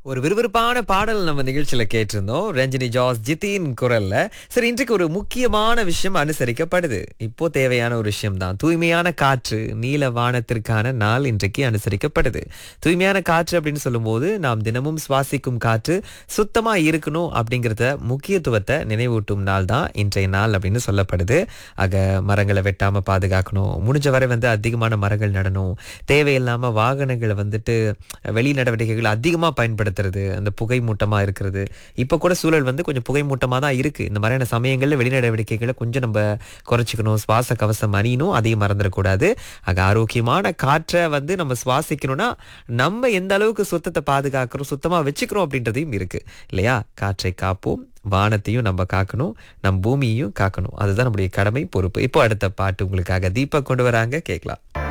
ஒரு விறுவிறுப்பான பாடல் நம்ம நிகழ்ச்சியில கேட்டிருந்தோம் ரஞ்சினி ஜாஸ் ஜித்தின் குரல்ல சரி இன்றைக்கு ஒரு முக்கியமான விஷயம் அனுசரிக்கப்படுது இப்போ தேவையான ஒரு விஷயம் தான் தூய்மையான காற்று நீல வானத்திற்கான நாள் இன்றைக்கு அனுசரிக்கப்படுது தூய்மையான காற்று அப்படின்னு சொல்லும்போது நாம் தினமும் சுவாசிக்கும் காற்று சுத்தமா இருக்கணும் அப்படிங்கிறத முக்கியத்துவத்தை நினைவூட்டும் நாள் தான் இன்றைய நாள் அப்படின்னு சொல்லப்படுது ஆக மரங்களை வெட்டாம பாதுகாக்கணும் முடிஞ்ச வரை வந்து அதிகமான மரங்கள் நடணும் தேவையில்லாம வாகனங்களை வந்துட்டு வெளி நடவடிக்கைகள் அதிகமா பயன்படுத்துறது அந்த புகை மூட்டமா இருக்கிறது இப்ப கூட சூழல் வந்து கொஞ்சம் புகை மூட்டமா தான் இருக்கு இந்த மாதிரியான சமயங்கள்ல வெளி நடவடிக்கைகளை கொஞ்சம் நம்ம குறைச்சிக்கணும் சுவாச கவசம் அணியணும் அதையும் மறந்துடக்கூடாது ஆக ஆரோக்கியமான காற்றை வந்து நம்ம சுவாசிக்கணும்னா நம்ம எந்த அளவுக்கு சுத்தத்தை பாதுகாக்கிறோம் சுத்தமா வச்சுக்கிறோம் அப்படின்றதையும் இருக்கு இல்லையா காற்றை காப்போம் வானத்தையும் நம்ம காக்கணும் நம் பூமியையும் காக்கணும் அதுதான் நம்முடைய கடமை பொறுப்பு இப்போ அடுத்த பாட்டு உங்களுக்காக தீபக் கொண்டு வராங்க கேட்கலாம்